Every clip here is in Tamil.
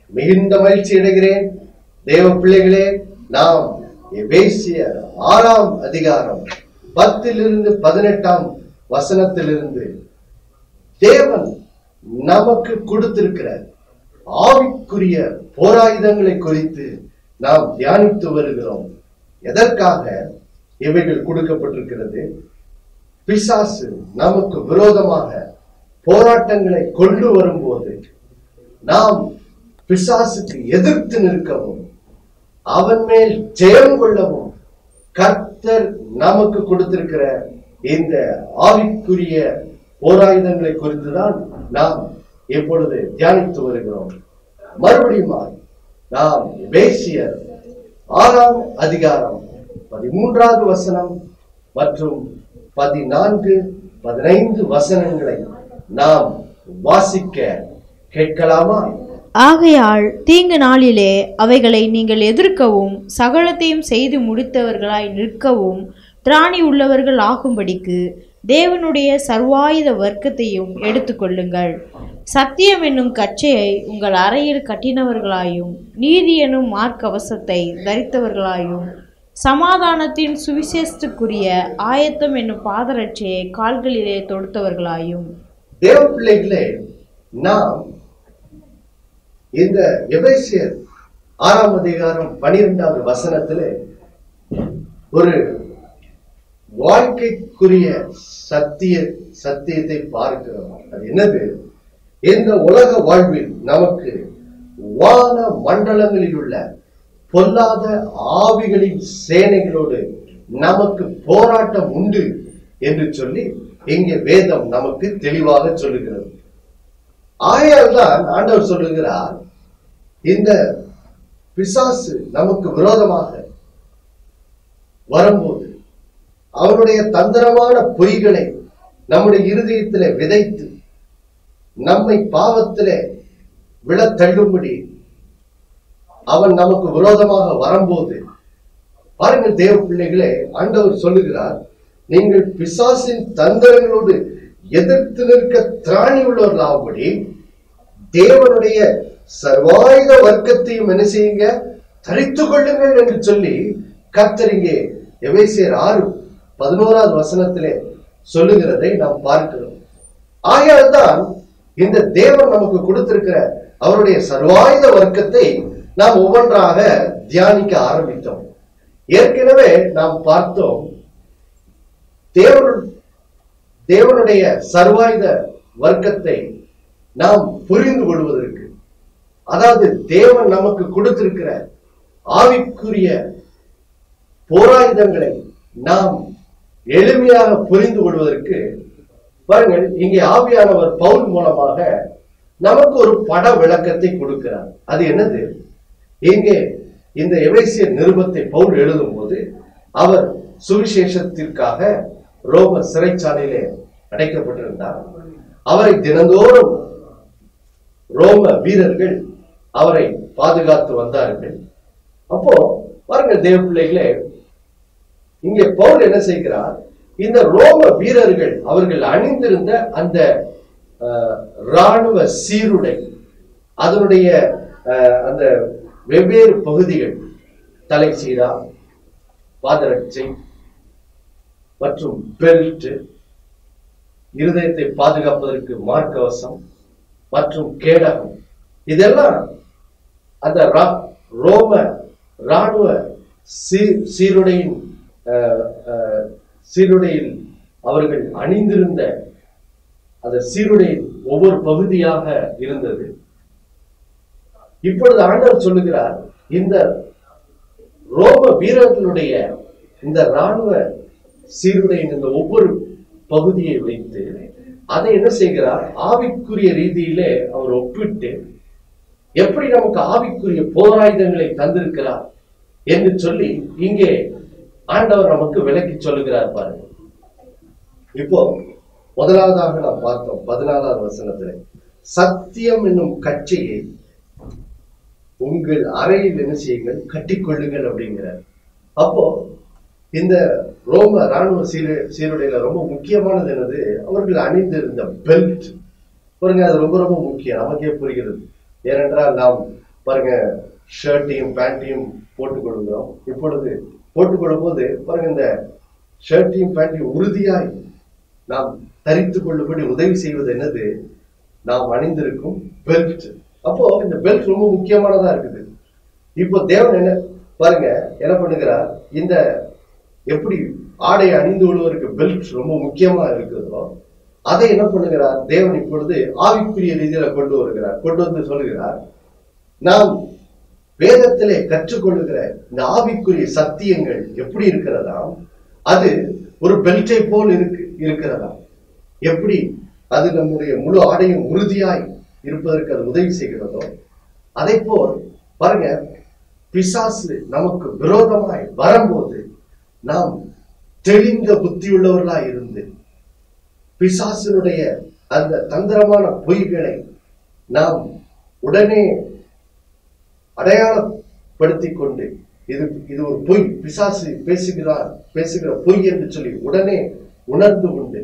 மிகுந்த மகிழ்ச்சி அடைகிறேன் தேவ பிள்ளைகளே நாம் எபேசியர் ஆறாம் அதிகாரம் பத்திலிருந்து பதினெட்டாம் வசனத்திலிருந்து தேவன் நமக்கு கொடுத்திருக்கிற ஆவிக்குரிய போராயுதங்களை குறித்து நாம் தியானித்து வருகிறோம் எதற்காக இவைகள் கொடுக்கப்பட்டிருக்கிறது பிசாசு நமக்கு விரோதமாக போராட்டங்களை கொண்டு வரும்போது நாம் பிசாசுக்கு எதிர்த்து நிற்கவும் அவன் மேல் ஜெயம் கொள்ளவும் கர்த்தர் நமக்கு கொடுத்திருக்கிற இந்த ஆவிக்குரிய போராயுதங்களை குறித்துதான் நாம் இப்பொழுது தியானித்து வருகிறோம் மறுபடியும் நாம் பேசியர் ஆறாம் அதிகாரம் பதிமூன்றாவது வசனம் மற்றும் பதினான்கு பதினைந்து வசனங்களை நாம் வாசிக்க கேட்கலாமா ஆகையால் தீங்கு நாளிலே அவைகளை நீங்கள் எதிர்க்கவும் சகலத்தையும் செய்து முடித்தவர்களாய் நிற்கவும் திராணி உள்ளவர்கள் ஆகும்படிக்கு தேவனுடைய சர்வாயுத வர்க்கத்தையும் எடுத்துக்கொள்ளுங்கள் சத்தியம் என்னும் கச்சையை உங்கள் அறையில் கட்டினவர்களாயும் நீதி என்னும் மார்க்கவசத்தை தரித்தவர்களாயும் சமாதானத்தின் சுவிசேஷத்துக்குரிய ஆயத்தம் என்னும் பாதரட்சியை கால்களிலே தொடுத்தவர்களாயும் தேவ பிள்ளைகளே நாம் இந்த எபேசியர் ஆறாம் அதிகாரம் பனிரெண்டாவது வசனத்திலே ஒரு வாழ்க்கைக்குரிய சத்திய சத்தியத்தை பார்க்கிறோம் அது என்னது இந்த உலக வாழ்வில் நமக்கு வான மண்டலங்களில் உள்ள பொல்லாத ஆவிகளின் சேனைகளோடு நமக்கு போராட்டம் உண்டு என்று சொல்லி இங்கே வேதம் நமக்கு தெளிவாக சொல்லுகிறது ஆகையால் தான் ஆண்டவர் சொல்லுகிறார் இந்த பிசாசு நமக்கு விரோதமாக வரும்போது அவனுடைய தந்திரமான பொய்களை நம்முடைய இருதயத்திலே விதைத்து நம்மை பாவத்திலே விழத் தள்ளும்படி அவன் நமக்கு விரோதமாக வரும்போது பாருங்கள் தேவ பிள்ளைகளே ஆண்டவர் சொல்லுகிறார் நீங்கள் பிசாசின் தந்திரங்களோடு எதிர்த்து நிற்க திராணி உள்ளவர்களாகும்படி தேவனுடைய சர்வாயுத வர்க்கத்தையும் என்ன செய்யுங்க தரித்து கொள்ளுங்கள் என்று சொல்லி கர்த்தர் இங்கே எபேசியர் ஆறு பதினோராவது வசனத்திலே சொல்லுகிறதை நாம் பார்க்கிறோம் ஆகையால் தான் இந்த தேவன் நமக்கு கொடுத்திருக்கிற அவருடைய சர்வாயுத வர்க்கத்தை நாம் ஒவ்வொன்றாக தியானிக்க ஆரம்பித்தோம் ஏற்கனவே நாம் பார்த்தோம் தேவன் தேவனுடைய சர்வாயுத வர்க்கத்தை நாம் புரிந்து கொள்வதற்கு அதாவது தேவன் நமக்கு கொடுத்திருக்கிற ஆவிக்குரிய போராயுதங்களை நாம் எளிமையாக புரிந்து கொள்வதற்கு பாருங்கள் இங்கே ஆவியானவர் பவுல் மூலமாக நமக்கு ஒரு பட விளக்கத்தை கொடுக்கிறார் அது என்னது இங்கே இந்த எபேசிய நிருபத்தை பவுல் எழுதும்போது அவர் சுவிசேஷத்திற்காக ரோம சிறைச்சாலையிலே அடைக்கப்பட்டிருந்தார் அவரை தினந்தோறும் ரோம வீரர்கள் அவரை பாதுகாத்து வந்தார்கள் அப்போ பாருங்க தேவ பிள்ளைகளே இங்கே பவுல் என்ன செய்கிறார் இந்த ரோம வீரர்கள் அவர்கள் அணிந்திருந்த அந்த அஹ், ராணுவ சீருடை அதனுடைய அஹ், அந்த வெவ்வேறு பகுதிகள் தலை சீரா பாதரட்சை மற்றும் பெல்ட் இருதயத்தை பாதுகாப்பதற்கு மார்க்கவசம் மற்றும் கேடகம் இதெல்லாம் அந்த ரா- ரோம ராணுவ சீ சீருடையின் அஹ், அஹ், சீருடையில் அவர்கள் அணிந்திருந்த அந்த சீருடையின் ஒவ்வொரு பகுதியாக இருந்தது இப்பொழுது ஆண்டவர் சொல்லுகிறார் இந்த ரோம வீரர்களுடைய இந்த ராணுவ சீருடையின் இந்த ஒவ்வொரு பகுதியை வைத்து அதை என்ன செய்கிறார் ஆவிக்குரிய ரீதியிலே அவர் ஒப்பிட்டு எப்படி நமக்கு ஆவிக்குரிய போராயுதங்களை தந்திருக்கிறார் என்று சொல்லி இங்கே ஆண்டவர் நமக்கு விளக்கி சொல்லுகிறார் பாருங்க இப்போ முதலாவதாக நாம் பார்த்தோம் பதினாலாவது வசனத்துல சத்தியம் என்னும் கட்சியை உங்கள் அறையில் என்ன செய்யுங்கள் கட்டிக்கொள்ளுங்கள் அப்படிங்கிறார் அப்போ இந்த ரோம ராணுவ சீரு சீருடையில ரொம்ப முக்கியமானது என்னது அவர்கள் அணிந்திருந்த பெல்ட் பாருங்க அது ரொம்ப ரொம்ப முக்கியம் நமக்கே புரிகிறது ஏனென்றால் நாம் பாருங்க ஷர்ட்டையும் பேண்ட்டையும் போட்டுக் கொள்கிறோம் இப்பொழுது போட்டுக்கொள்ளும் போது பாருங்க இந்த ஷர்ட்டையும் பேண்ட்டையும் உறுதியாய் நாம் தரித்துக் கொள்ளும்படி உதவி செய்வது என்னது நாம் அணிந்திருக்கும் பெல்ட் அப்போ இந்த பெல்ட் ரொம்ப முக்கியமானதா இருக்குது இப்போ தேவன் என்ன பாருங்க என்ன பண்ணுகிறார் இந்த எப்படி ஆடை அணிந்து கொள்வதற்கு பெல்ட் ரொம்ப முக்கியமா இருக்குதோ அதை என்ன பண்ணுகிறார் தேவன் இப்பொழுது ஆவிக்குரிய ரீதியில கொண்டு வருகிறார் கொண்டு வந்து சொல்லுகிறார் நாம் வேதத்திலே கற்றுக்கொள்ளுகிற இந்த ஆவிக்குரிய சத்தியங்கள் எப்படி இருக்கிறதாம் அது ஒரு பெல்ட்டை போல் இருக்கு இருக்கிறதாம் எப்படி அது நம்முடைய முழு ஆடையும் உறுதியாய் இருப்பதற்கு அது உதவி செய்கிறதோ அதை போல் பாருங்க பிசாசு நமக்கு விரோதமாய் வரும்போது நாம் தெளிந்த புத்தியுள்ளவர்களாய் இருந்து பிசாசினுடைய அந்த தந்திரமான பொய்களை நாம் உடனே அடையாளப்படுத்திக் கொண்டு இது இது ஒரு பொய் பிசாசு பேசுகிறார் பேசுகிற பொய் என்று சொல்லி உடனே உணர்ந்து கொண்டு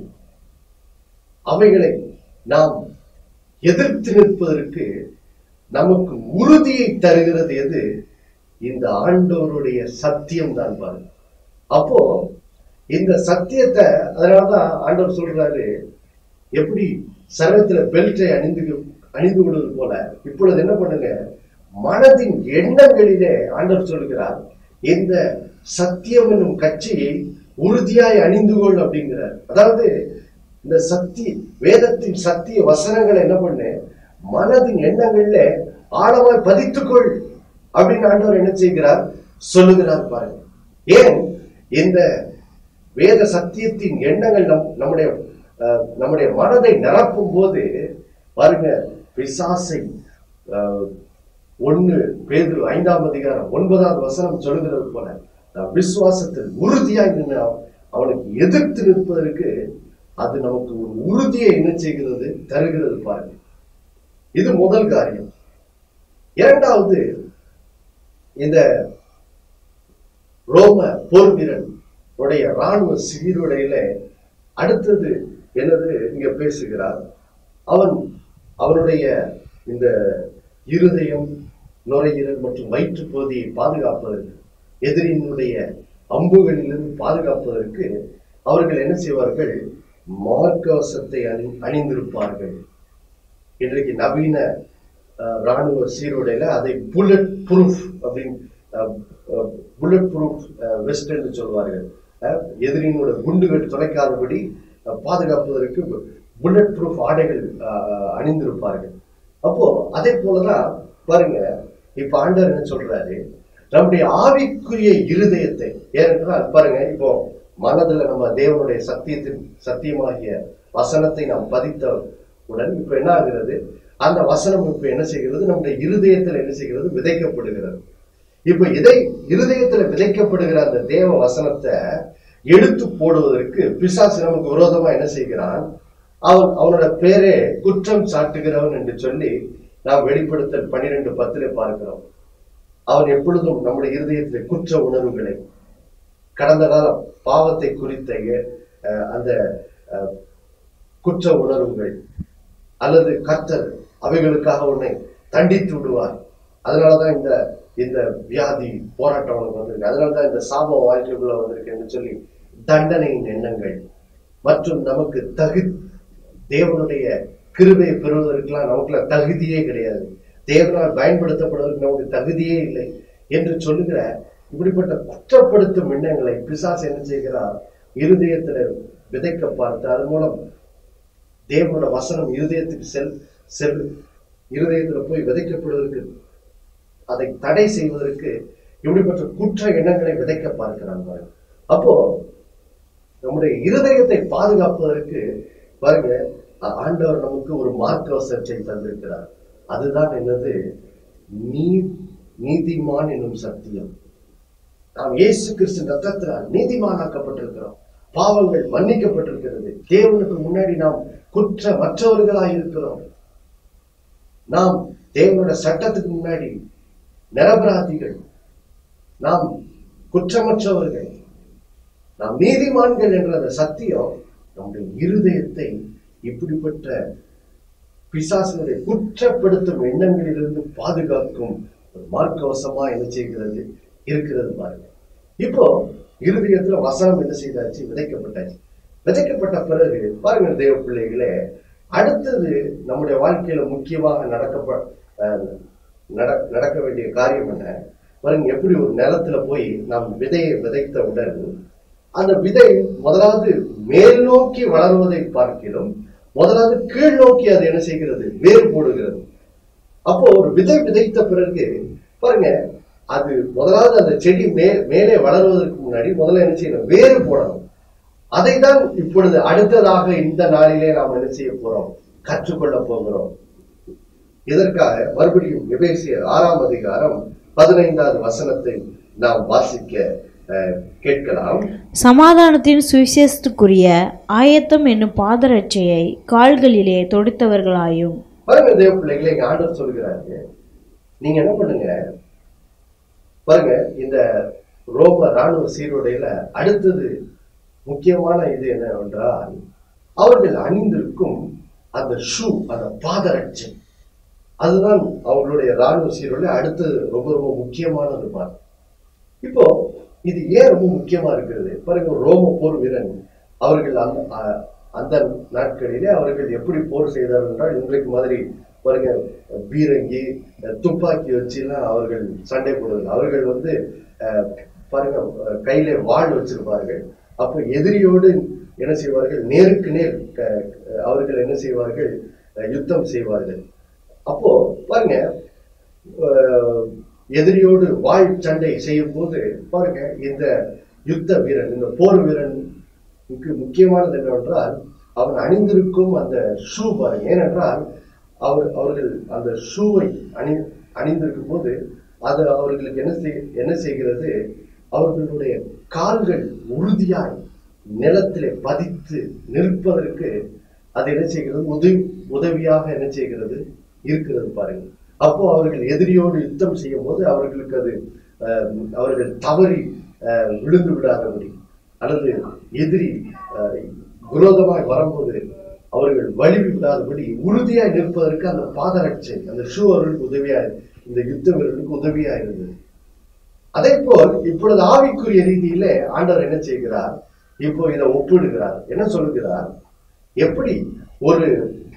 அவைகளை நாம் எதிர்த்து நிற்பதற்கு நமக்கு உறுதியை தருகிறது எது இந்த ஆண்டவருடைய சத்தியம் தான் பாருங்க அப்போ இந்த சத்தியத்தை அதனாலதான் ஆண்டவர் சொல்றாரு எப்படி சரீரத்துல பெல்ட்டை அணிந்து அணிந்து விடுவது போல இப்பொழுது என்ன பண்ணுங்க மனதின் எண்ணங்களிலே ஆண்டவர் சொல்கிறார் இந்த சத்தியம் என்னும் கட்சியை உறுதியாய் அணிந்து கொள் அப்படிங்கிறார் அதாவது இந்த சக்தி வேதத்தின் சத்திய வசனங்களை என்ன பண்ணு மனதின் எண்ணங்கள்ல ஆழமாய் பதித்துக்கொள் அப்படின்னு ஆண்டவர் என்ன செய்கிறார் சொல்லுகிறார் பாருங்க ஏன் இந்த வேத சத்தியத்தின் எண்ணங்கள் நம் நம்முடைய அஹ், நம்முடைய மனதை நிரப்பும் போது பாருங்க பிசாசை அஹ், ஒண்ணு பேதுரு ஐந்தாம் அதிகாரம் ஒன்பதாவது வசனம் சொல்லுகிறது போல நாம் விசுவாசத்தில் உறுதியாய் நின்று அவ- அவனுக்கு எதிர்த்து நிற்பதற்கு அது நமக்கு ஒரு உறுதியை என்ன செய்கிறது தருகிறது பாருங்க இது முதல் காரியம் இரண்டாவது இந்த ரோம போர் வீரன் உடைய ராணுவ சீருடையில அடுத்தது என்னது இங்க பேசுகிறார் அவன் அவனுடைய இந்த இருதயம் நுரையீரல் மற்றும் வயிற்று பகுதியை பாதுகாப்பதற்கு எதிரியினுடைய அம்புகளிலிருந்து பாதுகாப்பதற்கு அவர்கள் என்ன செய்வார்கள் மார்க்கவசத்தை அணி அணிந்திருப்பார்கள் இன்றைக்கு நவீன அஹ், ராணுவ சீருடையில அதை புல்லட் ப்ரூஃப் அப்படின்னு புல்லட் ப்ரூஃப் வெஸ்ட் என்று சொல்வார்கள் அஹ், எதிரியினோட குண்டுகள் துளைக்காதபடி அஹ், பாதுகாப்பதற்கு புல்லட் ப்ரூஃப் ஆடைகள் அஹ், அணிந்திருப்பார்கள் அப்போ அதே போலதான் பாருங்க இப்ப ஆண்டவர் என்ன சொல்றாரு நம்முடைய ஆவிக்குரிய இருதயத்தை ஏனென்றால் பாருங்க இப்போ மனதுல நம்ம தேவனுடைய சத்தியத்தின் சத்தியமாகிய வசனத்தை நாம் பதித்தவுடன் இப்ப என்ன ஆகிறது அந்த வசனம் இப்ப என்ன செய்கிறது நம்முடைய இருதயத்துல என்ன செய்கிறது விதைக்கப்படுகிறது இப்ப இதை இருதயத்துல விதைக்கப்படுகிற அந்த தேவ வசனத்தை எடுத்து போடுவதற்கு பிசாசு நமக்கு விரோதமா என்ன செய்கிறான் அவன் அவனோட பேரே குற்றம் சாட்டுகிறவன் என்று சொல்லி நாம் வெளிப்படுத்தல் பன்னிரெண்டு பத்துல பார்க்கிறோம் அவன் எப்பொழுதும் நம்முடைய இருதயத்திலே குற்ற உணர்வுகளை கடந்த காலம் பாவத்தை குறித்த அஹ், அந்த அஹ், குற்ற உணர்வுகள் அல்லது கர்த்தர் அவைகளுக்காக உன்னை தண்டித்து விடுவார் அதனாலதான் இந்த இந்த வியாதி போராட்டம் உனக்கு வந்திருக்கு அதனாலதான் இந்த சாப வாழ்க்கைக்குள்ள வந்திருக்கு என்று சொல்லி தண்டனையின் எண்ணங்கள் மற்றும் நமக்கு தகு தேவனுடைய கிருபையை பெறுவதற்கெல்லாம் நமக்குலாம் தகுதியே கிடையாது தேவனால் பயன்படுத்தப்படுவதற்கு நமக்கு தகுதியே இல்லை என்று சொல்லுகிற இப்படிப்பட்ட குற்றப்படுத்தும் எண்ணங்களை பிசாசு என்ன செய்கிறார் இருதயத்துல விதைக்க பார்த்து அதன் மூலம் தேவனோட வசனம் இருதயத்துக்கு செல் செல் இருதயத்துல போய் விதைக்கப்படுவதற்கு அதை தடை செய்வதற்கு இப்படிப்பட்ட குற்ற எண்ணங்களை விதைக்க பார்க்கிறான் பாருங்க அப்போ நம்முடைய இருதயத்தை பாதுகாப்பதற்கு பாருங்க ஆ- ஆண்டவர் நமக்கு ஒரு மார்க்கவசத்தை தந்திருக்கிறார் அதுதான் என்னது நீ நீதிமான் என்னும் சத்தியம் நாம் இயேசு கிறிஸ்து ரத்தத்தினால் நீதிமானாக்கப்பட்டிருக்கிறோம் பாவங்கள் மன்னிக்கப்பட்டிருக்கிறது தேவனுக்கு முன்னாடி நாம் குற்றமற்றவர்களாய் இருக்கிறோம் நாம் தேவனோட சட்டத்துக்கு முன்னாடி நிரபராதிகள் நாம் குற்றமற்றவர்கள் நாம் நீதிமான்கள் என்ற அந்த சத்தியம் நம்முடைய இருதயத்தை இப்படிப்பட்ட பிசாசினுடைய குற்றப்படுத்தும் எண்ணங்களிலிருந்து பாதுகாக்கும் மார்க்கவசமா என்ன செய்கிறது இருக்கிறது பாருங்க இப்போ இருதயத்துல வசனம் என்ன செய்தாச்சு விதைக்கப்பட்டாச்சு விதைக்கப்பட்ட பிறகு பாருங்க தேவ பிள்ளைகளே அடுத்தது நம்முடைய வாழ்க்கையில முக்கியமாக நடக்கப்ப அஹ், நட- நடக்க வேண்டிய காரியம் என்ன பாருங்க எப்படி ஒரு நிலத்துல போய் நாம் விதையை விதைத்தவுடன் அந்த விதை முதலாவது மேல் நோக்கி வளருவதை பார்க்கிறோம் முதலாவது கீழ் நோக்கி அது என்ன செய்கிறது வேறு போடுகிறது அப்போ ஒரு விதை விதைத்த பிறகு பாருங்க அது முதலாவது அந்த செடி மே மேலே வளருவதற்கு முன்னாடி முதல்ல என்ன செய்யணும் வேறு போடணும் அதை தான் இப்பொழுது அடுத்ததாக இந்த நாளிலே நாம் என்ன செய்ய போறோம் கற்றுக்கொள்ள போகிறோம் இதற்காக மறுபடியும் எபேசியர் ஆறாம் அதிகாரம் பதினைந்தாவது வசனத்தை நாம் வாசிக்க அஹ், கேட்கலாம் சமாதானத்தின் சுவிசேஷத்துக்குரிய ஆயத்தம் என்னும் பாதரட்சையை கால்களிலே தொடுத்தவர்களாயும் பாருங்க தேவ பிள்ளைகளை இங்க ஆண்டவர் சொல்கிறாரு நீங்க என்ன பண்ணுங்க பாருங்க இந்த ரோம ராணுவ சீருடையில அடுத்தது முக்கியமான இது என்னவென்றால் அவர்கள் அணிந்திருக்கும் அந்த ஷூ அந்த பாதரட்சை அதுதான் அவர்களுடைய ராணுவ சீருடை அடுத்தது ரொம்ப ரொம்ப முக்கியமானது பாருங்க இப்போ இது ஏன் ரொம்ப முக்கியமா இருக்கிறது பாருங்க ஒரு ரோம போர் வீரன் அவர்கள் அந்த அ- அந்த நாட்களிலே அவர்கள் எப்படி போர் செய்தார்கள் என்றால் இன்றைக்கு மாதிரி பாருங்க பீரங்கி துப்பாக்கி வச்சுலாம் அவர்கள் சண்டை போடுவது அவர்கள் வந்து அஹ், பாருங்க அஹ், கையில வாள் வச்சிருப்பார்கள் அப்போ எதிரியோடு என்ன செய்வார்கள் நேருக்கு நேர் க- அவர்கள் என்ன செய்வார்கள் அஹ், யுத்தம் செய்வார்கள் அப்போ பாருங்க அஹ், எதிரியோடு வாள் சண்டை செய்யும் போது பாருங்க இந்த யுத்த வீரன் இந்த போர் வீரனுக்கு முக்கியமானது என்னவென்றால் அவன் அணிந்திருக்கும் அந்த ஷூ பாருங்க ஏனென்றால் அவர் அவர்கள் அந்த ஷூவை அணி அணிந்திருக்கும் போது அது அவர்களுக்கு என்ன செய் என்ன செய்கிறது அவர்களுடைய கால்கள் உறுதியாய் நிலத்திலே பதித்து நிற்பதற்கு அது என்ன செய்கிறது உதவி உதவியாக என்ன செய்கிறது இருக்கிறது பாருங்க அப்போ அவர்கள் எதிரியோடு யுத்தம் செய்யும் போது அவர்களுக்கு அது அஹ், அவர்கள் தவறி அஹ், விழுந்து விடாதபடி அல்லது எதிரி அஹ், விரோதமாய் வரும்போது அவர்கள் வலிவு விடாதபடி உறுதியாய் நிற்பதற்கு அந்த பாதரட்சை அந்த ஷூ அவர்களுக்கு உதவியா இந்த யுத்த வீரர்களுக்கு உதவியா இருந்தது அதே போல் இப்பொழுது ஆவிக்குரிய ரீதியிலே ஆண்டவர் என்ன செய்கிறார் இப்போ இதை ஒப்பிடுகிறார் என்ன சொல்லுகிறார் எப்படி ஒரு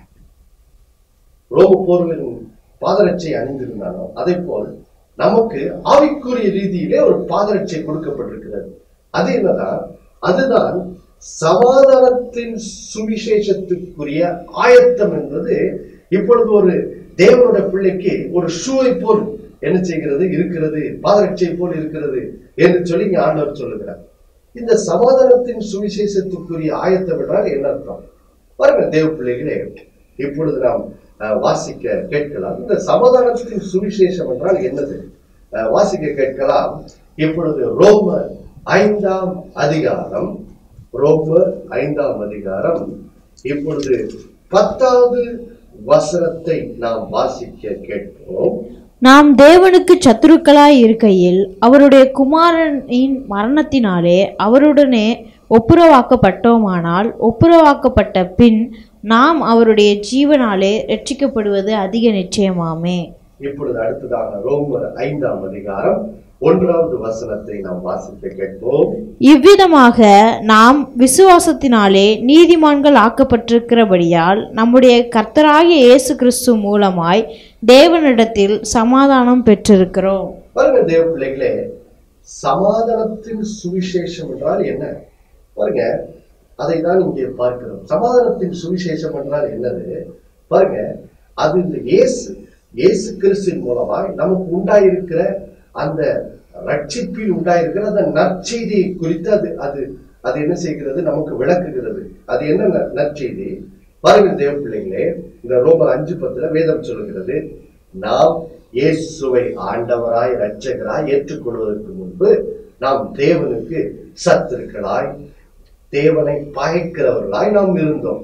ரோம போர்வன் பாதரட்சை அணிந்திருந்தானோ அதே போல் நமக்கு ஆவிக்குரிய ரீதியிலே ஒரு பாதரட்சை கொடுக்கப்பட்டிருக்கிறது அது என்னதான் அதுதான் சமாதானத்தின் சுவிசேஷத்துக்குரிய ஆயத்தம் என்பது இப்பொழுது ஒரு தேவனுடைய பிள்ளைக்கு ஒரு ஷூவை போல் என்ன செய்கிறது இருக்கிறது பாதரட்சை போல் இருக்கிறது என்று சொல்லி இங்க ஆண்டவர் சொல்லுகிறார் இந்த சமாதானத்தின் சுவிசேஷத்துக்குரிய ஆயத்தம் என்றால் என்ன அர்த்தம் பாருங்க தேவ பிள்ளைகளே இப்பொழுது நாம் அஹ், வாசிக்க கேட்கலாம் இந்த சமாதானத்தின் சுவிசேஷம் என்றால் என்னது அஹ், வாசிக்க கேட்கலாம் இப்பொழுது ரோமர் ஐந்தாம் அதிகாரம் ரோமர் ஐந்தாம் அதிகாரம் இப்பொழுது பத்தாவது வசனத்தை நாம் வாசிக்க கேட்போம் நாம் தேவனுக்கு சத்துருக்களாய் இருக்கையில் அவருடைய குமாரனின் மரணத்தினாலே அவருடனே ஒப்புரவாக்கப்பட்டோமானால் ஒப்புரவாக்கப்பட்ட பின் நாம் அவருடைய ஜீவனாலே ரட்சிக்கப்படுவது அதிக நிச்சயமாமே இப்பொழுது அடுத்ததாக ரோமர் ஐந்தாம் அதிகாரம் ஒன்றாவது வசனத்தை நாம் வாசிக்க கேட்போம் இவ்விதமாக நாம் விசுவாசத்தினாலே நீதிமான்கள் ஆக்கப்பட்டிருக்கிறபடியால் நம்முடைய கர்த்தராகிய இயேசு கிறிஸ்து மூலமாய் தேவனிடத்தில் சமாதானம் பெற்றிருக்கிறோம் பாருங்க தேவ பிள்ளைகளே சமாதானத்தின் சுவிசேஷம் என்றால் என்ன பாருங்க அதை தான் இங்கே பார்க்கிறோம் சமாதானத்தின் சுவிசேஷம் என்றால் என்னது பாருங்க அது இந்த இயேசு இயேசு கிறிஸ்துவின் மூலமாய் நமக்கு உண்டாயிருக்கிற அந்த ரட்சிப்பில் உண்டாயிருக்கிற அந்த நற்செய்தியை குறித்து அது அது அது என்ன செய்கிறது நமக்கு விளக்குகிறது அது என்ன ந- நற்செய்தி பாருங்க தேவ பிள்ளைகளே இந்த ரோமர் அஞ்சு பத்துல வேதம் சொல்லுகிறது நாம் இயேசுவை ஆண்டவராய் இரட்சகராய் ஏற்றுக்கொள்வதற்கு முன்பு நாம் தேவனுக்கு சத்துருக்களாய் தேவனை பகைக்கிறவர்களாய் நாம் இருந்தோம்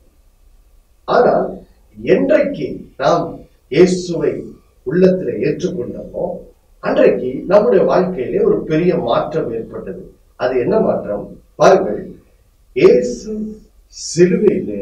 ஆனால் என்றைக்கு நாம் இயேசுவை உள்ளத்தில் ஏற்றுக்கொண்டோமோ அன்றைக்கு நம்முடைய வாழ்க்கையிலே ஒரு பெரிய மாற்றம் ஏற்பட்டது அது என்ன மாற்றம் பாருங்கள் இயேசு சிலுவையிலே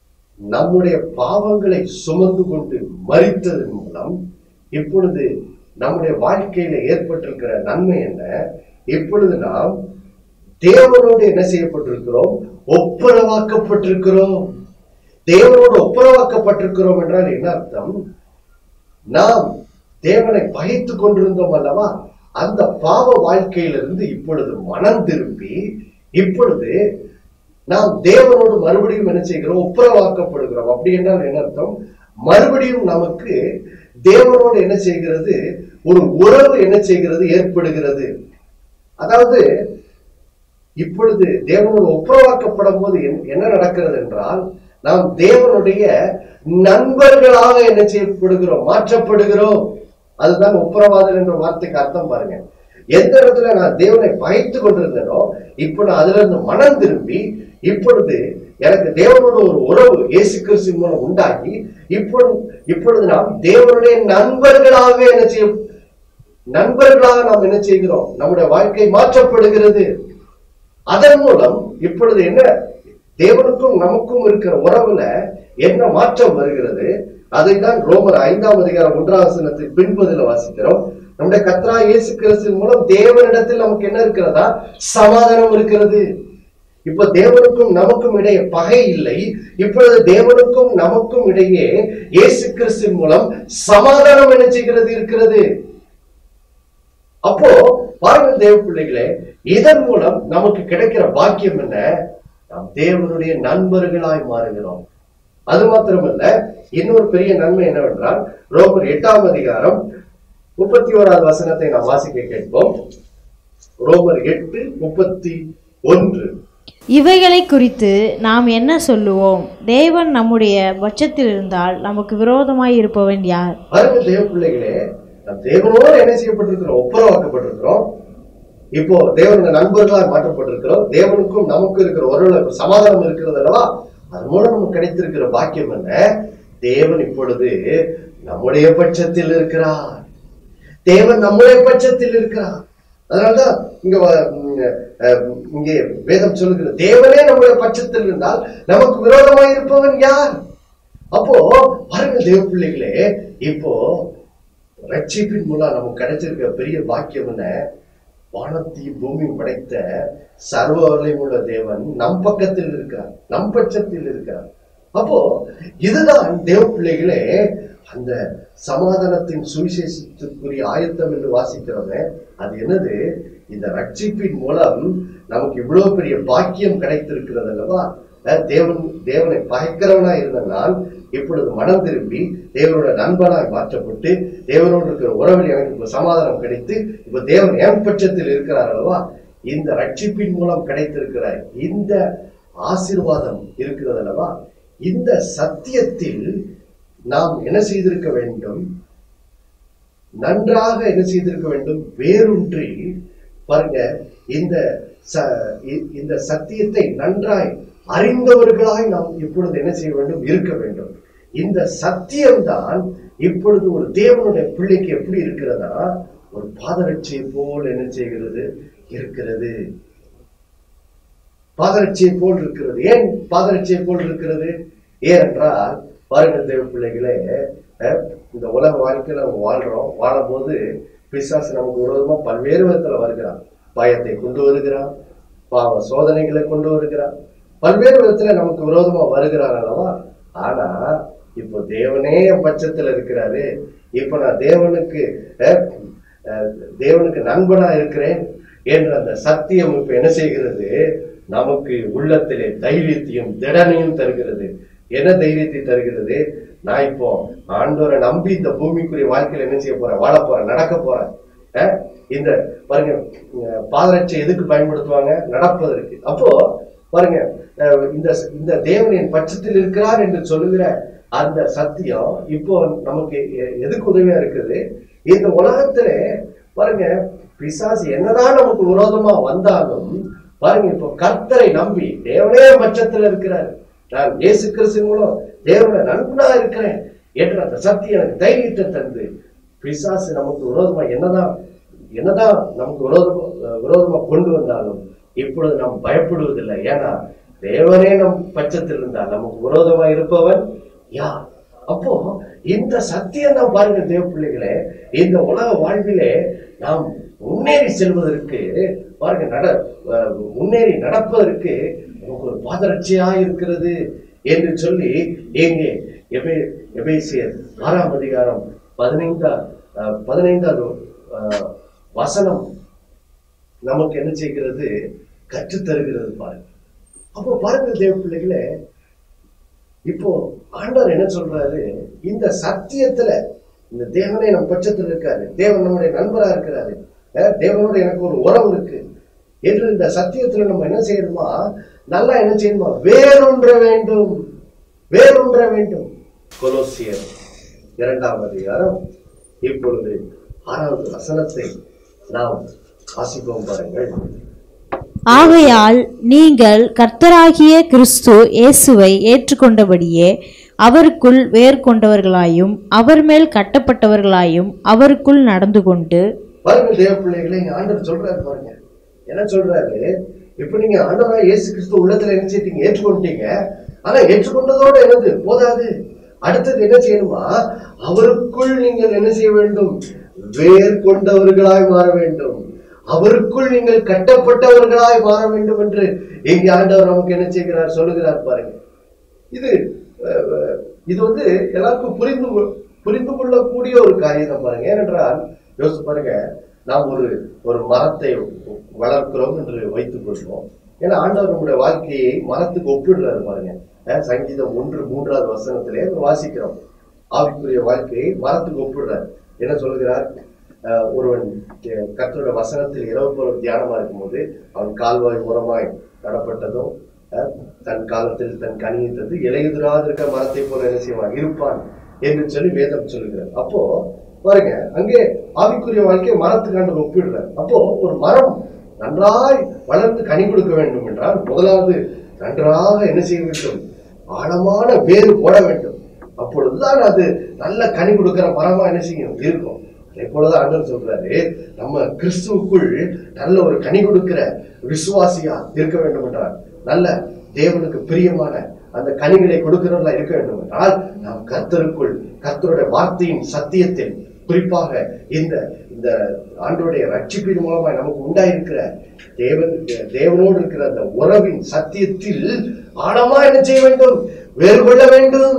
நம்முடைய பாவங்களை சுமந்து கொண்டு மறித்ததன் மூலம் இப்பொழுது நம்முடைய வாழ்க்கையில ஏற்பட்டிருக்கிற நன்மை என்ன இப்பொழுது நாம் தேவனோடு என்ன செய்யப்பட்டிருக்கிறோம் ஒப்புரவாக்கப்பட்டிருக்கிறோம் தேவனோடு ஒப்புரவாக்கப்பட்டிருக்கிறோம் என்றால் என்ன அர்த்தம் நாம் தேவனை பகைத்துக் கொண்டிருந்தோம் அல்லவா அந்த பாவ வாழ்க்கையிலிருந்து இப்பொழுது மனம் திரும்பி இப்பொழுது நாம் தேவனோடு மறுபடியும் என்ன செய்கிறோம் ஒப்புரவாக்கப்படுகிறோம் அப்படி என்றால் என்ன அர்த்தம் மறுபடியும் நமக்கு தேவனோடு என்ன செய்கிறது ஒரு உறவு என்ன செய்கிறது ஏற்படுகிறது அதாவது இப்பொழுது தேவனோடு ஒப்புரவாக்கப்படும் போது என்ன- என்ன நடக்கிறது என்றால் நாம் தேவனுடைய நண்பர்களாக என்ன செய்யப்படுகிறோம் மாற்றப்படுகிறோம் அதுதான் ஒப்புரவாதல் என்ற வார்த்தைக்கு அர்த்தம் பாருங்க எந்த இடத்துல நான் தேவனை பகைத்து கொண்டிருந்தேனோ இப்ப நான் அதுல இருந்து மனம் திரும்பி இப்பொழுது எனக்கு தேவனோட ஒரு உறவு இயேசு கிறிஸ்து மூலம் உண்டாகி இப்பொழுது இப்பொழுது நாம் தேவனுடைய நண்பர்களாக என்ன செய்ய நண்பர்களாக நாம் என்ன செய்கிறோம் நம்முடைய வாழ்க்கை மாற்றப்படுகிறது அதன் மூலம் இப்பொழுது என்ன தேவனுக்கும் நமக்கும் இருக்கிற உறவுல என்ன மாற்றம் வருகிறது அதை தான் ரோமர் ஐந்தாம் அதிகாரம் ஒன்றாம் வசனத்தில் பின்பதில வாசிக்கிறோம் நம்முடைய கத்ரா இயேசு கிறிஸ்துவின் மூலம் தேவனிடத்தில் நமக்கு என்ன இருக்கிறதா சமாதானம் இருக்கிறது இப்ப தேவனுக்கும் நமக்கும் இடையே பகை இல்லை இப்பொழுது தேவனுக்கும் நமக்கும் இடையே இயேசு கிறிஸ்துவின் மூலம் சமாதானம் என்ன செய்கிறது இருக்கிறது அப்போ பாருங்கள் தேவ பிள்ளைகளே இதன் மூலம் நமக்கு கிடைக்கிற பாக்கியம் என்ன நாம் தேவனுடைய நண்பர்களாய் மாறுகிறோம் அது மாத்திரமல்ல இன்னொரு பெரிய நன்மை என்னவென்றால் ரோமர் எட்டாம் அதிகாரம் முப்பத்தி ஓராவது வசனத்தை நாம் வாசிக்க கேட்போம் ரோமர் எட்டு முப்பத்தி ஒன்று இவைகளை குறித்து நாம் என்ன சொல்லுவோம் தேவன் நம்முடைய பட்சத்தில் இருந்தால் நமக்கு விரோதமாய் இருப்பவன் யார் பாருங்க தேவ பிள்ளைகளே நாம் தேவனோடு என்ன செய்யப்பட்டிருக்கிறோம் ஒப்புரவாக்கப்பட்டிருக்கிறோம் இப்போ தேவனுடைய நண்பர்களாக மாற்றப்பட்டிருக்கிறோம் தேவனுக்கும் நமக்கு இருக்கிற ஒரு சமாதானம் இருக்கிறது அல்லவா அது மூலம் நமக்கு கிடைத்திருக்கிற பாக்கியம் என்ன தேவன் இப்பொழுது நம்முடைய பட்சத்தில் இருக்கிறார் தேவன் நம்முடைய பட்சத்தில் இருக்கிறார் அதனால்தான் இங்க வ- ம், அஹ், இங்கே வேதம் சொல்லுகிறது தேவனே நம்முடைய பட்சத்தில் இருந்தால் நமக்கு விரோதமாய் இருப்பவன் யார் அப்போ பாருங்கள் தேவ பிள்ளைகளே இப்போ ரட்சிப்பின் மூலம் நமக்கு கிடைச்சிருக்க பெரிய பாக்கியம் என்ன வானத்தையும் பூமியும் படைத்த சர்வ வல்லமையுள்ள தேவன் நம் பக்கத்தில் இருக்கிறார் நம் பட்சத்தில் இருக்கிறார் அப்போ இதுதான் தேவ பிள்ளைகளே அந்த சமாதானத்தின் சுவிசேஷத்துக்குரிய ஆயத்தம் என்று வாசிக்கிறோமே அது என்னது இந்த ரட்சிப்பின் மூலம் நமக்கு இவ்வளவு பெரிய பாக்கியம் கிடைத்திருக்கிறது அல்லவா அஹ் தேவன் தேவனை பகைக்கிறவனா இருந்த நான் இப்பொழுது மனம் திரும்பி தேவனோட நண்பனாய் மாற்றப்பட்டு தேவனோடு இருக்கிற உறவில் எனக்கு இப்ப சமாதானம் கிடைத்து இப்ப தேவன் என் பட்சத்தில் இருக்கிறார் அல்லவா இந்த ரட்சிப்பின் மூலம் கிடைத்திருக்கிற இந்த ஆசீர்வாதம் இருக்கிறது அல்லவா இந்த சத்தியத்தில் நாம் என்ன செய்திருக்க வேண்டும் நன்றாக என்ன செய்திருக்க வேண்டும் வேரூன்றி பாருங்க இந்த ச- இ- இந்த சத்தியத்தை நன்றாய் அறிந்தவர்களாய் நாம் இப்பொழுது என்ன செய்ய வேண்டும் இருக்க வேண்டும் இந்த சத்தியம்தான் இப்பொழுது ஒரு தேவனுடைய பிள்ளைக்கு எப்படி இருக்கிறதா ஒரு பாதரட்சியை போல் என்ன செய்கிறது இருக்கிறது பாதரட்சியை போல் இருக்கிறது ஏன் பாதரட்சியை போல் இருக்கிறது ஏனென்றால் பாருங்கள் தேவ பிள்ளைகளே அஹ், இந்த உலக வாழ்க்கையில நம்ம வாழ்றோம் வாழும்போது பிசாசு நமக்கு விரோதமா பல்வேறு விதத்துல வருகிறான் பயத்தை கொண்டு வருகிறான் பாவ சோதனைகளை கொண்டு வருகிறான் பல்வேறு விதத்துல நமக்கு விரோதமா வருகிறான் அல்லவா ஆனா இப்போ தேவனே என் பட்சத்துல இருக்கிறாரு இப்ப நான் தேவனுக்கு அஹ், அஹ், தேவனுக்கு நண்பனா இருக்கிறேன் என்ற அந்த சத்தியம் இப்ப என்ன செய்கிறது நமக்கு உள்ளத்திலே தைரியத்தையும் திடனையும் தருகிறது என்ன தைரியத்தை தருகிறது நான் இப்போ ஆண்டவரை நம்பி இந்த பூமிக்குரிய வாழ்க்கையில என்ன செய்ய போறேன் வாழ போறேன் நடக்க போறேன் அஹ், இந்த பாருங்க அஹ், பாதரட்சை எதுக்கு பயன்படுத்துவாங்க நடப்பதற்கு அப்போ பாருங்க அஹ், இந்த இந்த தேவன் என் பட்சத்தில் இருக்கிறார் என்று சொல்லுகிற அந்த சத்தியம் இப்போ நமக்கு எ- எதுக்கு உதவியா இருக்குது இந்த உலகத்திலே பாருங்க பிசாசு என்னதான் நமக்கு விரோதமா வந்தாலும் பாருங்க இப்போ கர்த்தரை நம்பி தேவனே பட்சத்துல இருக்கிறார் நான் இயேசு கிறிஸ்து மூலம் தேவனை நண்பனா இருக்கிறேன் என்ற அந்த சத்தியம் எனக்கு தைரியத்தை தந்து பிசாசு நமக்கு விரோதமா என்னதான் என்னதான் நமக்கு விரோதமா விரோதமா கொண்டு வந்தாலும் இப்பொழுது நாம் பயப்படுவதில்லை ஏன்னா தேவனே நம் பட்சத்தில் இருந்தால் நமக்கு விரோதமா இருப்பவன் யார் அப்போ இந்த சத்தியம் தான் பாருங்க தேவ பிள்ளைகளே இந்த உலக வாழ்விலே நாம் முன்னேறி செல்வதற்கு பாருங்க நட அஹ் முன்னேறி நடப்பதற்கு நமக்கு ஒரு பாதரட்சியா இருக்கிறது என்று சொல்லி எங்கே எபே எபேசியர் ஆறாம் அதிகாரம் பதினைந்தா அஹ் பதினைந்தாவது அஹ் வசனம் நமக்கு என்ன செய்கிறது கற்றுத் தருகிறது பாருங்க அப்போ பாருங்க தேவ பிள்ளைகளே இப்போ ஆண்டவர் என்ன சொல்றாரு இந்த சத்தியத்துல இந்த தேவனே நம் பட்சத்தில் இருக்காரு தேவன் நம்முடைய நண்பரா இருக்கிறாரு அஹ் தேவனோட எனக்கு ஒரு உறவு இருக்கு என்று இந்த சத்தியத்துல நம்ம என்ன செய்யணுமா நல்லா என்ன செய்யணுமா வேரூன்ற வேண்டும் வேரூன்ற வேண்டும் கொலோசியர் இரண்டாம் அதிகாரம் இப்பொழுது ஆறாவது வசனத்தை நாம் வாசிப்போம் பாருங்கள் ஆகையால் நீங்கள் கர்த்தராகிய கிறிஸ்து இயேசுவை ஏற்றுக்கொண்டபடியே அவருக்குள் வேர் கொண்டவர்களாயும் அவர் மேல் கட்டப்பட்டவர்களாயும் அவருக்குள் நடந்து கொண்டு பாருங்க தேவ பிள்ளைகளை இங்க ஆண்டவர் சொல்றாரு பாருங்க என்ன சொல்றாரு இப்ப நீங்க ஆண்டவரா இயேசு கிறிஸ்து உள்ளத்துல என்ன செய்தீங்க ஏற்றுக்கொண்டீங்க ஆனா ஏற்றுக்கொண்டதோட என்னது போதாது அடுத்தது என்ன செய்யணுமா அவருக்குள் நீங்கள் என்ன செய்ய வேண்டும் வேர் கொண்டவர்களாய் மாற வேண்டும் அவருக்குள் நீங்கள் கட்டப்பட்டவர்களாய் மாற வேண்டும் என்று எங்க ஆண்டவர் நமக்கு என்ன செய்கிறார் சொல்லுகிறார் பாருங்க இது அஹ், அஹ், இது வந்து எல்லாருக்கும் புரிந்து கொ- புரிந்து கொள்ளக்கூடிய ஒரு காரியம் தான் பாருங்க ஏனென்றால் யோசிச்சு பாருங்க நாம் ஒரு ஒரு மரத்தை வளர்க்கிறோம் என்று வைத்துக் கொள்வோம் ஏன்னா ஆண்டவர் நம்முடைய வாழ்க்கையை மரத்துக்கு ஒப்பிடுறாரு பாருங்க அஹ், சங்கீதம் ஒன்று மூன்றாவது வசனத்திலே வாசிக்கிறோம் ஆவிக்குரிய வாழ்க்கையை மரத்துக்கு ஒப்பிடுறார் என்ன சொல்லுகிறார் அஹ், ஒருவன் அஹ், கர்த்தருடைய வசனத்தில் இரவு பொருள் தியானமா இருக்கும்போது அவன் கால்வாய் உரமாய் நடப்பட்டதும் அஹ், தன் காலத்தில் தன் கனியை தந்து இலையுதிராது இருக்க மரத்தை போல என்ன செய்வான் இருப்பான் என்று சொல்லி வேதம் சொல்லுகிறார் அப்போ பாருங்க அங்கே ஆவிக்குரிய வாழ்க்கையை மரத்துக்கு ஆண்டவர் ஒப்பிடுறார் அப்போ ஒரு மரம் நன்றாய் வளர்ந்து கனி கொடுக்க வேண்டும் என்றால் முதலாவது நன்றாக என்ன செய்ய வேண்டும் ஆழமான வேறு போட வேண்டும் அப்பொழுதுதான் அது நல்ல கனி கொடுக்கிற மரமா என்ன செய்யும் இருக்கும் அதே போலதான் ஆண்டவர் சொல்றாரு நம்ம கிறிஸ்துவுக்குள் நல்ல ஒரு கனி கொடுக்கிற விசுவாசியா இருக்க வேண்டும் என்றால் நல்ல தேவனுக்கு பிரியமான அந்த கனிகளை கொடுக்கிறவர்களா இருக்க வேண்டும் என்றால் நாம் கர்த்தருக்குள் கர்த்தருடைய வார்த்தையின் சத்தியத்தில் குறிப்பாக இந்த இந்த ஆண்டோடைய ரட்சிப்பின் மூலமாய் நமக்கு உண்டாயிருக்கிற தேவன் தேவனோடு இருக்கிற அந்த உறவின் சத்தியத்தில் ஆழமா என்ன செய்ய வேண்டும் வேறு கொள்ள வேண்டும்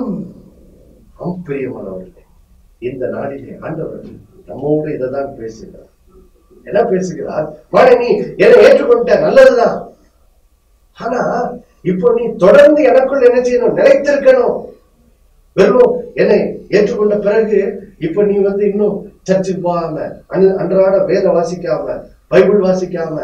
ஆம் பிரியமானவர்களே இந்த நாளிலே ஆண்டவர் நம்மோடு இதை தான் பேசுகிறார் என்ன பேசுகிறார் மழை நீ என்னை ஏற்றுக்கொண்ட நல்லதுதான் ஆனா இப்போ நீ தொடர்ந்து எனக்குள் என்ன செய்யணும் நிலைத்திருக்கணும் வெறும் என்னை ஏற்றுக்கொண்ட பிறகு இப்ப நீ வந்து இன்னும் சர்ச்சுக்கு போகாம அன்- அன்றாட வேத வாசிக்காம பைபிள் வாசிக்காம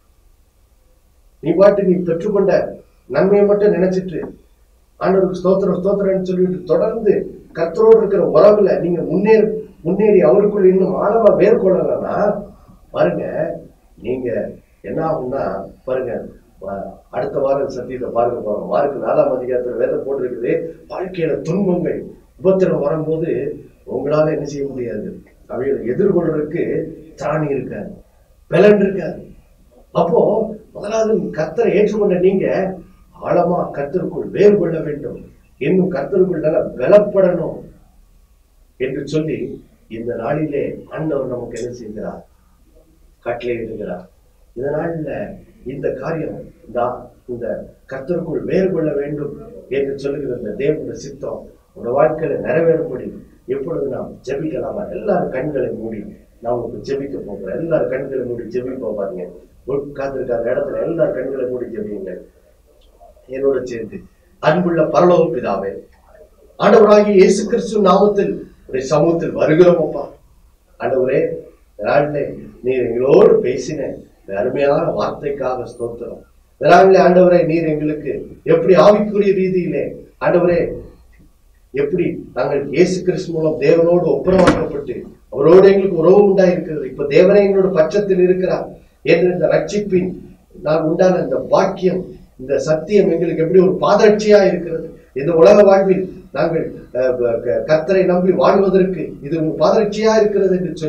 நீ பாட்டு நீ பெற்றுக்கொண்ட நன்மையை மட்டும் நினைச்சிட்டு ஆண்டவருக்கு ஸ்தோத்திரம் ஸ்தோத்திரம்னு சொல்லிட்டு தொடர்ந்து கர்த்தரோடு இருக்கிற உறவுல நீங்க முன்னேறி முன்னேறி அவருக்குள்ள இன்னும் ஆழமா மேற்கொள்ளலன்னா பாருங்க நீங்க என்ன ஆகும்னா பாருங்க வ- அடுத்த வாரம் சத்தியத்தை பார்க்க போறோம் மார்க்கு நாலாம் அதிகாரத்துல வேதம் போட்டிருக்குது வாழ்க்கையில துன்பங்கள் உபத்திரம் வரும்போது உங்களால என்ன செய்ய முடியாது அவைகளை எதிர்கொள்றதுக்கு திராணி இருக்காது பலன் இருக்காது அப்போ முதலாவது கர்த்தரை ஏற்றுக்கொண்ட நீங்க ஆழமா கர்த்தருக்குள் வேறு கொள்ள வேண்டும் இன்னும் கர்த்தருக்குள் நல்லா பலப்படணும் என்று சொல்லி இந்த நாளிலே ஆண்டவர் நமக்கு என்ன செய்கிறார் கட்டளையிடுகிறார் இந்த நாளில் இந்த காரியம் இந்த இந்த கர்த்தருக்குள் வேறு கொள்ள வேண்டும் என்று சொல்லுகிற இந்த தேவனுடைய சித்தம் உங்க வாழ்க்கையில நிறைவேறும்படி எப்பொழுது நாம் ஜெபிக்கலாமா எல்லாரும் கண்களை மூடி நான் உங்களுக்கு ஜெபிக்க போகிறேன் எல்லாரும் கண்களை மூடி ஜெபிப்போம் பாருங்க உட்கார்ந்துருக்க அந்த இடத்துல எல்லாரும் கண்களை மூடி ஜெபிங்க என்னோட சேர்ந்து அன்புள்ள பரலோக பிதாவே ஆண்டவராகிய இயேசு கிறிஸ்து நாமத்தில் உடைய சமூகத்தில் வருகிறோம் அப்பா ஆண்டவரே இந்த நாளிலே நீர் எங்களோடு பேசின இந்த அருமையான வார்த்தைக்காக ஸ்தோத்திரம் இந்த நாளிலே ஆண்டவரே நீர் எங்களுக்கு எப்படி ஆவிக்குரிய ரீதியிலே ஆண்டவரே எப்படி நாங்கள் இயேசு கிறிஸ்து மூலம் தேவனோடு ஒப்புரவாக்கப்பட்டு அவரோடு எங்களுக்கு உறவு உண்டாயிருக்கிறது இப்ப தேவனே எங்களோட பட்சத்தில் இருக்கிறார் என்று இந்த ரட்சிப்பின் நான் உண்டான இந்த பாக்கியம் இந்த சத்தியம் எங்களுக்கு எப்படி ஒரு பாதரட்சியா இருக்கிறது இந்த உலக வாழ்வில் நாங்கள் அஹ், க- கர்த்தரை நம்பி வாழ்வதற்கு இது ஒரு பாதரட்சியா இருக்கிறது என்று சொல்லி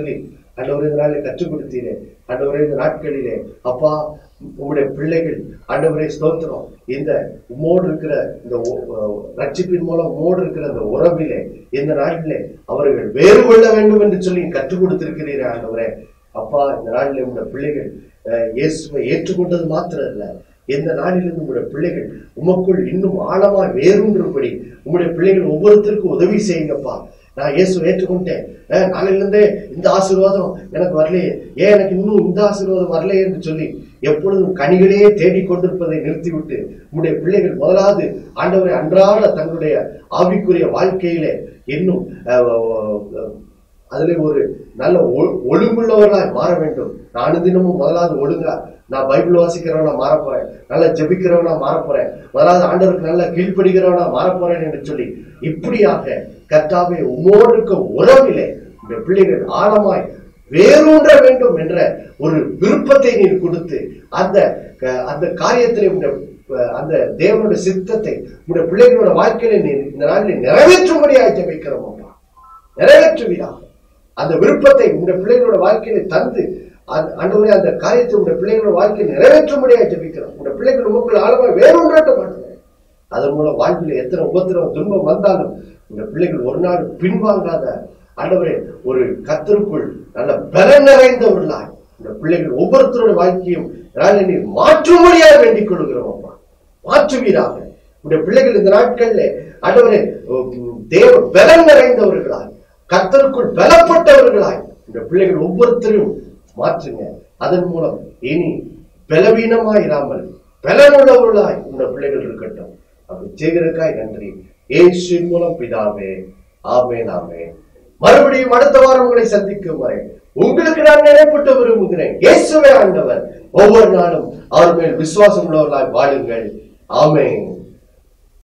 ஆண்டவரே இந்த நாளில் கற்றுக் கொடுத்தீரே ஆண்டவரே இந்த நாட்களிலே அப்பா உங்களுடைய பிள்ளைகள் ஆண்டவரே ஸ்தோத்திரம் இந்த உம்மோடு இருக்கிற இந்த உ- அஹ் ரட்சிப்பின் மூலம் உம்மோடு இருக்கிற அந்த உறவிலே இந்த நாட்டிலே அவர்கள் வேறு கொள்ள வேண்டும் என்று சொல்லி கற்றுக் கொடுத்திருக்கிறீரே ஆண்டவரே அப்பா இந்த நாளிலே உங்களுடைய பிள்ளைகள் அஹ், இயேசுவை ஏற்றுக்கொண்டது மாத்திரம் இல்ல இந்த நாளிலிருந்து உங்களுடைய பிள்ளைகள் உமக்குள் இன்னும் ஆழமாய் வேறுன்றபடி உங்களுடைய பிள்ளைகள் ஒவ்வொருத்தருக்கும் உதவி செய்யுங்கப்பா நான் இயேசு ஏற்றுக்கொண்டேன் அஹ், நாளையிலிருந்தே இந்த ஆசீர்வாதம் எனக்கு வரலையே ஏன் எனக்கு இன்னும் இந்த ஆசீர்வாதம் வரலையே என்று சொல்லி எப்பொழுதும் கனிகளையே தேடிக் கொண்டிருப்பதை நிறுத்திவிட்டு உங்களுடைய பிள்ளைகள் முதலாவது ஆண்டவரை அன்றாட தங்களுடைய ஆவிக்குரிய வாழ்க்கையிலே இன்னும் அஹ், அஹ், அதிலே ஒரு நல்ல ஒ- ஒழுங்குள்ளவர்களாய் மாற வேண்டும் நான் தினமும் முதலாவது ஒழுங்கா நான் பைபிள் வாசிக்கிறவனா மாறப் போறேன் நல்லா ஜெபிக்கிறவனா மாறப் போறேன் முதலாவது ஆண்டவருக்கு நல்லா கீழ்ப்படுகிறவனா மாறப் போறேன் என்று சொல்லி இப்படியாக கர்த்தாவே உமோடு இருக்க உறவிலே இந்த பிள்ளைகள் ஆழமாய் வேரூன்ற வேண்டும் என்ற ஒரு விருப்பத்தை நீர் கொடுத்து அந்த க- அந்த காரியத்திலே உடைய அஹ், அந்த தேவனுடைய சித்தத்தை உடைய பிள்ளைகளோட வாழ்க்கையில நீர் இந்த நாளில் நிறைவேற்றும்படியாக ஜெபிக்கிறோம் அப்பா நிறைவேற்றுவீராக அந்த விருப்பத்தை உங்களுடைய பிள்ளைகளோட வாழ்க்கையில தந்து அந்த- ஆண்டவரே அந்த காரியத்தை உங்களுடைய பிள்ளைகளோட வாழ்க்கையில் நிறைவேற்றும்படியாக ஜெபிக்கிறோம் உங்களுடைய பிள்ளைகள் உங்களுக்குள் ஆழமாக வேறொன்றாட்ட மாட்டேன் அதன் மூலம் வாழ்வில் எத்தனை உபத்திரம் துன்பம் வந்தாலும் இந்த பிள்ளைகள் ஒரு நாள் பின்வாங்காத ஆண்டவரே ஒரு கத்தருக்குள் நல்ல பலன் நிறைந்தவர்களாய் இந்த பிள்ளைகள் ஒவ்வொருத்தரோட வாழ்க்கையும் நாளை நீர் மாற்றும்படியாக வேண்டிக் கொள்கிறோம் அப்பா மாற்றுவீராக இந்த பிள்ளைகள் இந்த நாட்கள்ல ஆண்டவரே உம், தேவ பலன் நிறைந்தவர்களாய் கத்தருக்குள் பலப்பட்டவர்களாய் இந்த பிள்ளைகள் ஒவ்வொருத்தரும் மாற்றுங்க அதன் மூலம் இனி பலவீனமாய் இராமல் பலனுள்ளவர்களாய் இந்த பிள்ளைகள் இருக்கட்டும் அப்படி செய்கிறதுக்காய் நன்றி இயேசுவின் மூலம் பிதாவே ஆமென் ஆமென் மறுபடியும் அடுத்த வாரம் உங்களை சந்திக்கும் வரை உங்களுக்கு நான் நினைப்பட்டு விரும்புகிறேன் இயேசுவே ஆண்டவர் ஒவ்வொரு நாளும் அவர் மேல் விசுவாசம் உள்ளவர்களாய் வாழுங்கள் ஆமென்